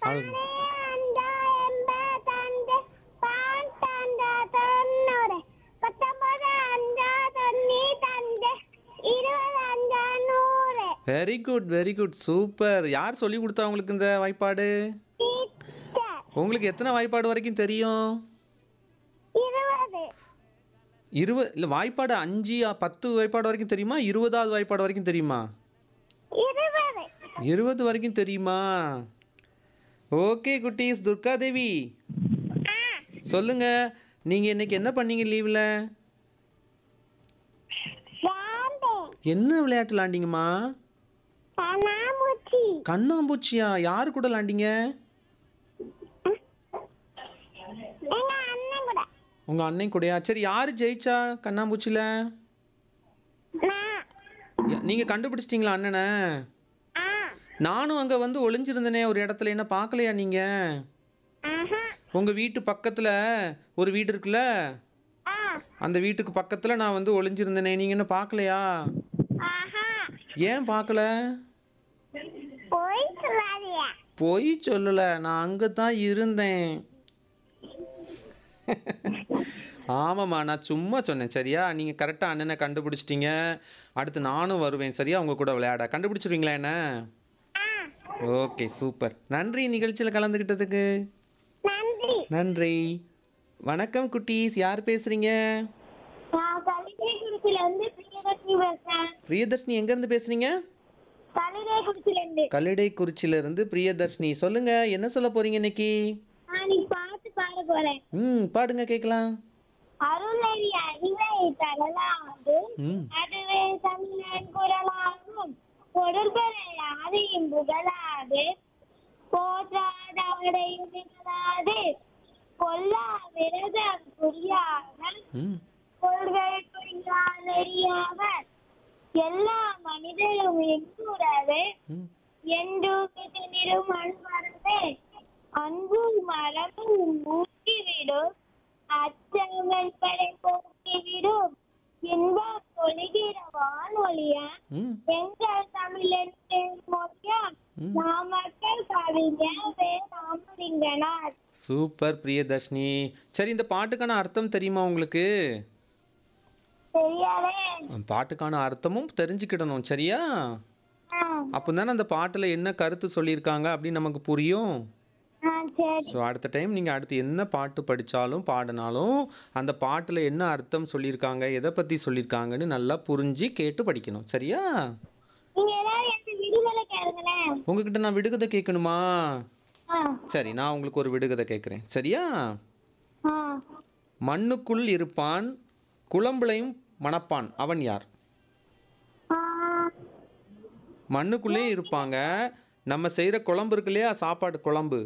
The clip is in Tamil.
அவ்வளவு- அஞ்சா எண்பத்தஞ்சு பாஞ்சா தொண்ணூறு பத்தொன்பது அஞ்சா தொண்ணூத்தஞ்சு இருபது அஞ்சா நூறு very good very good super யார் சொல்லி கொடுத்தா உங்களுக்கு இந்த வாய்ப்பாடு டீச்சர் உங்களுக்கு எத்தனை வாய்ப்பாடு வரைக்கும் தெரியும் இருபது இருபது இல்லை வாய்ப்பாடு அஞ்சு ஆ, பத்து வாய்ப்பாடு வரைக்கும் தெரியுமா இருபதாவது வாய்ப்பாடு வரைக்கும் தெரியுமா இருபது இருபது வரைக்கும் தெரியுமா ஓகே குட்டீஸ் துர்கா தேவி ஆ சொல்லுங்க நீங்க இன்னைக்கு என்ன பண்ணீங்க லீவ்ல வேண்டேன் என்ன விளையாட்டு விளாண்டிங்கம்மா கண்ணாமூச்சி கண்ணாம்பூச்சியா யாரு கூட விளாண்டிங்க எங்க அண்ணன் கூட உங்க அண்ணன் கூடயா சரி யாரு ஜெயிச்சா கண்ணாம்பூச்சியில நான் ய- நீங்க கண்டுபிடிச்சிட்டீங்களா அண்ணனை ஆ நானும் அங்க வந்து ஒளிஞ்சிருந்தனே ஒரு இடத்துல என்ன பார்க்கலையா நீங்க ஆஹா உங்க வீட்டு பக்கத்துல ஒரு வீடு இருக்குல்ல ஆ அந்த வீட்டுக்கு பக்கத்துல நான் வந்து ஒளிஞ்சிருந்தனே நீங்க என்ன பார்க்கலையா ஆஹா ஏன் பார்க்கல போய் சொல்லாதியா பொய் சொல்லல நான் அங்கே தான் இருந்தேன் ஆமாம்மா நான் சும்மா சொன்னேன் சரியா நீங்கள் கரெக்டாக அண்ணனை கண்டுபிடிச்சிட்டீங்க அடுத்து நானும் வருவேன் சரியா உங்கள் கூட விளையாட கண்டுபிடிச்சிருவீங்களா என்ன ஆ ஓகே சூப்பர் நன்றி நிகழ்ச்சியில் கலந்துக்கிட்டதுக்கு நன்றி நன்றி வணக்கம் குட்டீஸ் யார் பேசுகிறீங்க நான் கலிதை குடிச்சில இருந்து பிரியதர்ஷினி பேசுறேன் பிரியதர்ஷினி எங்கேருந்து பேசுகிறீங்க கலிதை குடிச்சில இருந்து கல்லிடைக்குறிச்சியிலேருந்து பிரியதர்ஷினி சொல்லுங்கள் என்ன சொல்ல போகிறீங்க இன்னைக்கு நான் நீ பாட்டு பாட போறேன் ம் பாடுங்க கேட்கலாம் அருளறி அறிவை தரலாது ம் அதுவே தமிழன் குரலாகும் கொடுப்பதை யாரையும் புகழாது போற்றாதவரையும் நிகழாது கொல்லா விரதம் புரியாமல் ம் கொள்கை புரியா நெறியாமல் எல்லா மனிதரும் எங்குறவே ம் என்றும் நிறுவன் மரபே அன்பும் மரபும் ஊக்கிவிடும் அச்சங்கள் படை போக்கிவிடும் இன்பம் பொழிகிற வானொலியா ம் எங்கள் தமிழன் மொழியா ம். நாமக்கல் கவிஞர் வே ராமலிங்கனார் சூப்பர் பிரியதர்ஷினி சரி இந்த பாட்டுக்கான அர்த்தம் தெரியுமா உங்களுக்கு தெரியாதே பாட்டுக்கான அர்த்தமும் தெரிஞ்சுக்கிடணும் சரியா ஆ, அப்போ தானே அந்த பாட்டில் என்ன கருத்து சொல்லியிருக்காங்க அப்படின்னு நமக்கு புரியும் ஆ, சரி ஸோ அடுத்த டைம் நீங்கள் அடுத்து என்ன பாட்டு படித்தாலும் பாடினாலும் அந்த பாட்டில் என்ன அர்த்தம் சொல்லியிருக்காங்க எதை பற்றி சொல்லியிருக்காங்கன்னு நல்லா புரிஞ்சு கேட்டு படிக்கணும் சரியா நீங்க எல்லாரும் எனக்கு விடுதலை கேளுங்களேன் உங்ககிட்ட நான் விடுகதை கேட்கணுமா ஆ, சரி நான் உங்களுக்கு ஒரு விடுகதை கேட்குறேன் சரியா ஆ. மண்ணுக்குள் இருப்பான் குழம்புலையும் மணப்பான் அவன் யார் ஆ, மண்ணுக்குள்ளே இருப்பாங்க நம்ம செய்கிற குழம்பு இருக்கு இல்லையா சாப்பாடு குழம்பு